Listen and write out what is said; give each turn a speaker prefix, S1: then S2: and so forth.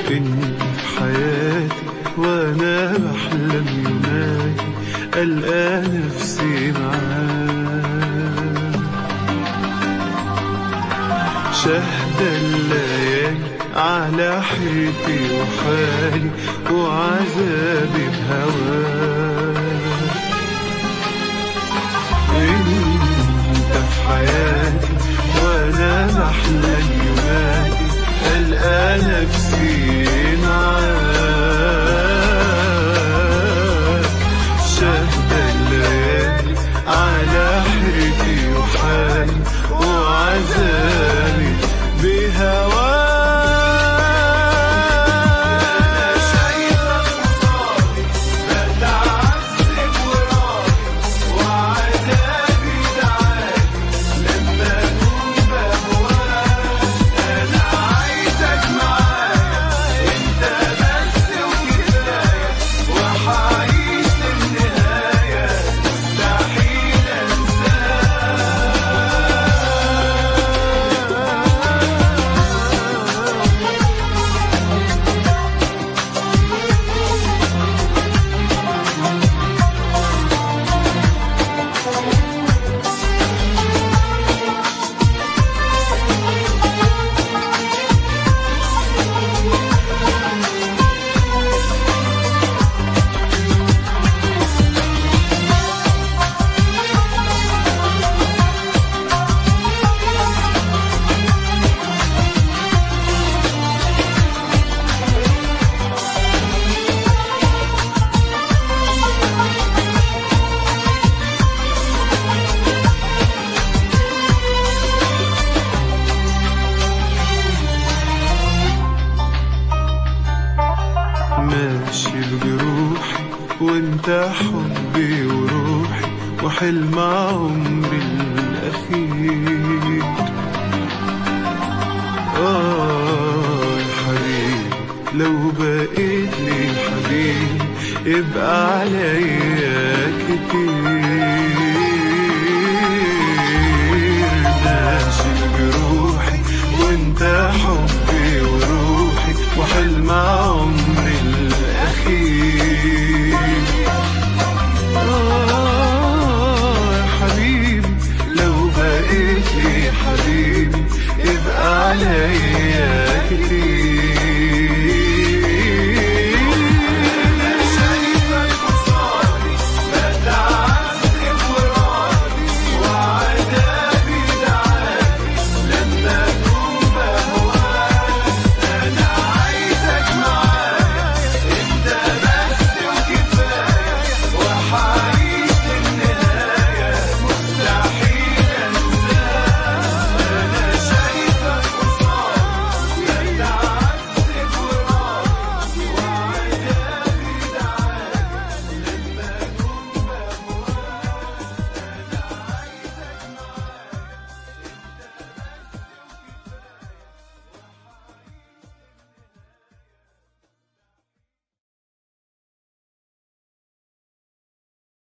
S1: انت في حياتي وانا بحلم يوماتي القى نفسي معاك شهد الليالي على حيرتي وحالي وعذابي بهواك انت في حياتي وانا بحلم يوماتي القى نفسي معاك شهد الليالي على حيرتي وحالي وعذابي بهواك شايفك قصادي بتعذب وراضي وعذابي دعاني لما اكون بهواك انا عايزك معايا انت بس وكفايه وحعيش للنهايه مستحيل انساك ماشي بجروحي وانت حبي وروحي وحلم عمري الأخير آه يا حبيبي لو بقيت لي حبيبي يبقى عليا كتير ماشي بجروحي وانت حبي وروحي وحلم عمري الأخير آه يا حبيبي لو بقيت لي حبيبي يبقى عليا كتير